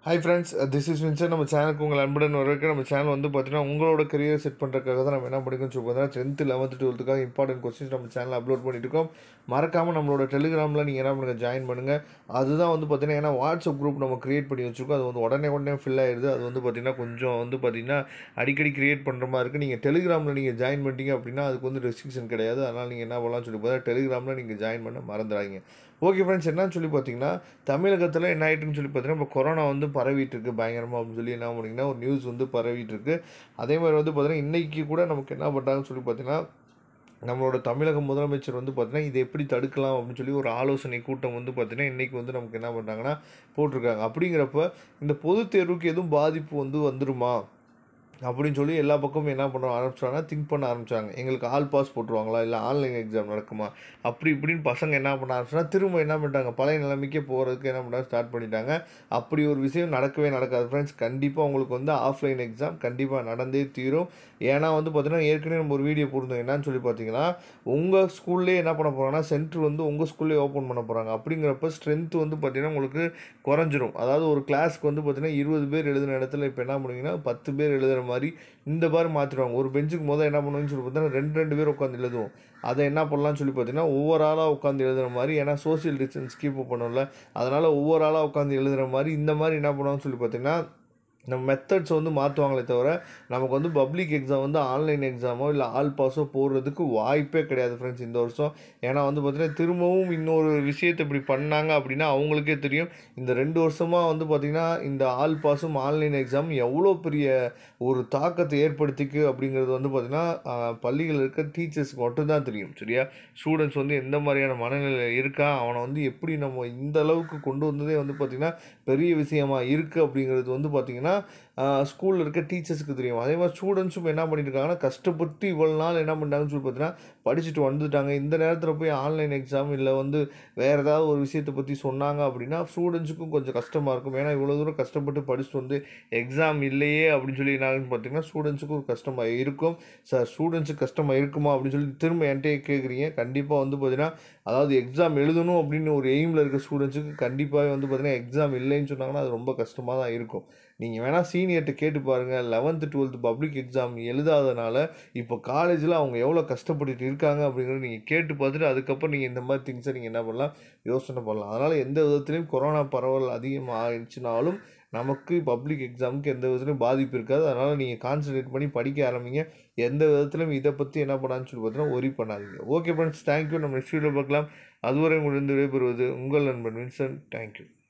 hi friends this is Vinson நம்ம சேனலுக்கு உங்கள் அன்புடன் வரவேற்க நம்ம சேனல் வந்து பார்த்தீங்கன்னா உங்களோட கரியர் செட் பண்ணுறதுக்காக தான் நம்ம என்ன பண்ணிக்கோன்னு சொல்லி பார்த்தீங்கன்னா டென்த்து லெவன்த்து டுவெல்த்துக்காக இம்பார்ட்டன்ட் கொஸ்டின்ஸ் நம்ம சேனலில் அப்லோட் பண்ணிட்டு இருக்கோம் மறக்காமல் நம்மளோட டெலிகிராமில் நீங்கள் என்ன பண்ணுங்கள் ஜாயின் பண்ணுங்கள் அதுதான் வந்து பார்த்தீங்கன்னா ஏன்னா வாட்ஸ்அப் குரூப் நம்ம கிரியேட் பண்ணி வச்சுருக்கோம் அது வந்து உடனே உடனே ஃபில் ஆயிடுது அது வந்து பார்த்தீங்கன்னா கொஞ்சம் வந்து பார்த்தீங்கன்னா அடிக்கடி கிரியேட் பண்ணுற மாதிரி இருக்குது நீங்கள் டெலிகிராமில் நீங்கள் ஜாயின் பண்ணிட்டீங்க அப்படின்னா அதுக்கு வந்து ரெஸ்ட்ரிக்ஷன் கிடையாது அதனால் நீங்கள் என்ன பண்ணலாம்னு சொல்லி பார்த்தா டெலிகிராமில் நீங்கள் ஜாயின் பண்ண மறந்துடாதீங்க ஓகே ஃப்ரெண்ட்ஸ் என்னன்னு சொல்லி பார்த்தீங்கன்னா தமிழகத்தில் என்ன ஆயிட்டுன்னு சொல்லி பார்த்தீங்கன்னா இப்போ கொரோனா வந்து பரவிட்டு இருக்கு பயங்கரமாக அப்படின்னு சொல்லி என்ன பண்ணிங்கன்னா ஒரு நியூஸ் வந்து பரவிட்டு இருக்கு அதே மாதிரி வந்து பார்த்தீங்கன்னா இன்றைக்கி கூட நமக்கு என்ன பண்ணுறாங்கன்னு சொல்லி பார்த்தீங்கன்னா நம்மளோட தமிழக முதலமைச்சர் வந்து பார்த்தீங்கன்னா இதை எப்படி தடுக்கலாம் அப்படின்னு சொல்லி ஒரு ஆலோசனை கூட்டம் வந்து பார்த்தீங்கன்னா இன்றைக்கி வந்து நமக்கு என்ன பண்ணுறாங்கன்னா போட்டிருக்காங்க அப்படிங்கிறப்ப இந்த பொதுத் தேர்வுக்கு எதுவும் பாதிப்பு வந்து வந்துருமா அப்படின்னு சொல்லி எல்லா பக்கமும் என்ன பண்ண ஆரம்பிச்சாங்கன்னா திங்க் பண்ண ஆரம்பிச்சாங்க எங்களுக்கு ஆல் பாஸ் போட்டுருவாங்களா இல்லை ஆன்லைன் எக்ஸாம் நடக்குமா அப்படி இப்படின்னு பசங்க என்ன பண்ண ஆரம்பிச்சுன்னா திரும்ப என்ன பண்ணிட்டாங்க பழைய நிலைமைக்கே போகிறதுக்கு என்ன பண்ணாங்க ஸ்டார்ட் பண்ணிட்டாங்க அப்படி ஒரு விஷயம் நடக்கவே நடக்காது ஃப்ரெண்ட்ஸ் கண்டிப்பாக உங்களுக்கு வந்து ஆஃப்லைன் எக்ஸாம் கண்டிப்பாக நடந்தே தீரும் ஏன்னா வந்து பார்த்தீங்கன்னா ஏற்கனவே நம்ம ஒரு வீடியோ போட்டிருந்தோம் என்னன்னு சொல்லி பார்த்தீங்கன்னா உங்கள் ஸ்கூல்லே என்ன பண்ண போகிறாங்கன்னா சென்டர் வந்து உங்கள் ஸ்கூல்லே ஓப்பன் பண்ண போகிறாங்க அப்படிங்கிறப்ப ஸ்ட்ரென்த் வந்து பார்த்தீங்கன்னா உங்களுக்கு குறைஞ்சிரும் அதாவது ஒரு கிளாஸ்க்கு வந்து பார்த்தீங்கன்னா இருபது பேர் எழுதுன இடத்துல இப்போ என்ன பண்ணுவீங்கன்னா பத்து பேர் எழுதுகிற மாதிரி இந்த மாதிரி மாற்றிடுவாங்க ஒரு பெஞ்சுக்கு முதல் என்ன பண்ணுவாங்கன்னு சொல்லி பார்த்தீங்கன்னா ரெண்டு ரெண்டு பேர் உட்காந்து எழுதுவோம் அதை என்ன பண்ணலாம்னு சொல்லி பார்த்தீங்கன்னா ஒவ்வொரு ஆளாக உட்காந்து எழுதுகிற மாதிரி ஏன்னா சோஷியல் டிஸ்டன்ஸ் கீப் பண்ணல அதனால் ஒவ்வொரு ஆளாக உட்காந்து எழுதுகிற மாதிரி இந்த மாதிரி என்ன பண்ணுவாங்கன்னு சொல்லி பார்த்தீங்கன்னா நம்ம மெத்தட்ஸ் வந்து மாற்றுவாங்களே தவிர நமக்கு வந்து பப்ளிக் எக்ஸாம் வந்து ஆன்லைன் எக்ஸாமோ இல்லை ஆல் பாஸோ போடுறதுக்கு வாய்ப்பே கிடையாது ஃப்ரெண்ட்ஸ் இந்த வருஷம் ஏன்னா வந்து பார்த்தீங்கன்னா திரும்பவும் இன்னொரு விஷயத்தை இப்படி பண்ணாங்க அப்படின்னா அவங்களுக்கே தெரியும் இந்த ரெண்டு வருஷமாக வந்து பார்த்திங்கன்னா இந்த ஆல் பாஸும் ஆன்லைன் எக்ஸாம் எவ்வளோ பெரிய ஒரு தாக்கத்தை ஏற்படுத்திக்கு அப்படிங்கிறது வந்து பார்த்திங்கன்னா பள்ளிகள் இருக்க டீச்சர்ஸ்க்கு மட்டும்தான் தெரியும் சரியா ஸ்டூடெண்ட்ஸ் வந்து எந்த மாதிரியான மனநிலையில் இருக்கா அவனை வந்து எப்படி நம்ம இந்த அளவுக்கு கொண்டு வந்ததே வந்து பார்த்திங்கன்னா பெரிய விஷயமா இருக்குது அப்படிங்கிறது வந்து பார்த்திங்கன்னா ஸ்கூலில் இருக்க டீச்சர்ஸுக்கு தெரியும் அதே மாதிரி ஸ்டூடெண்ட்ஸும் என்ன பண்ணியிருக்காங்கன்னா கஷ்டப்பட்டு இவ்வளோ நாள் என்ன பண்ணிட்டாங்கன்னு சொல்லி பார்த்தீங்கன்னா படிச்சுட்டு வந்துட்டாங்க இந்த நேரத்தில் போய் ஆன்லைன் எக்ஸாம் இல்லை வந்து வேறு ஏதாவது ஒரு விஷயத்தை பற்றி சொன்னாங்க அப்படின்னா ஸ்டூடெண்ட்ஸுக்கும் கொஞ்சம் கஷ்டமாக இருக்கும் ஏன்னா இவ்வளோ தூரம் கஷ்டப்பட்டு படிச்சுட்டு வந்து எக்ஸாம் இல்லையே அப்படின்னு சொல்லி என்னான்னு பார்த்தீங்கன்னா ஸ்டூடெண்ட்ஸுக்கும் ஒரு கஷ்டமாக இருக்கும் சார் ஸ்டூடெண்ட்ஸுக்கு கஷ்டமாக இருக்குமா அப்படின்னு சொல்லி திரும்ப என்கிட்டயே கேட்குறீங்க கண்டிப்பாக வந்து பார்த்தீங்கன்னா அதாவது எக்ஸாம் எழுதணும் அப்படின்னு ஒரு எய்மில் இருக்க ஸ்டூடெண்ட்ஸுக்கு கண்டிப்பாகவே வந்து பார்த்தீங்கன்னா எக்ஸாம் இல்லைன்னு சொன்னாங்கன்னா அது ரொம்ப கஷ்டமாக தான் இருக்கும் நீங்கள் வேணால் சீனியர்கிட்ட கேட்டு பாருங்கள் லெவன்த்து டுவெல்த்து பப்ளிக் எக்ஸாம் எழுதாதனால இப்போ காலேஜில் அவங்க எவ்வளோ கஷ்டப்பட்டுட்டு இருக்காங்க அப்படிங்கிறத நீங்கள் கேட்டு பார்த்துட்டு அதுக்கப்புறம் நீங்கள் இந்த மாதிரி திங்ஸை நீங்கள் என்ன பண்ணலாம் யோசனை பண்ணலாம் அதனால் எந்த விதத்துலையும் கொரோனா பரவல் அதிகமாக ஆயிடுச்சுனாலும் நமக்கு பப்ளிக் எக்ஸாமுக்கு எந்த விதத்துலையும் பாதிப்பு இருக்காது அதனால் நீங்கள் கான்சன்ட்ரேட் பண்ணி படிக்க ஆரம்பிங்க எந்த விதத்துலையும் இதை பற்றி என்ன பண்ணான்னு சொல்லி பார்த்தீங்கன்னா ஒரி பண்ணாதீங்க ஓகே ஃப்ரெண்ட்ஸ் தேங்க்யூ நம்ம நெக்ஸ்ட் வீடியோ பார்க்கலாம் அதுவரை உங்களிருந்து விடைபெறுவது உங்கள் நண்பன் வின்சன் தேங்க்யூ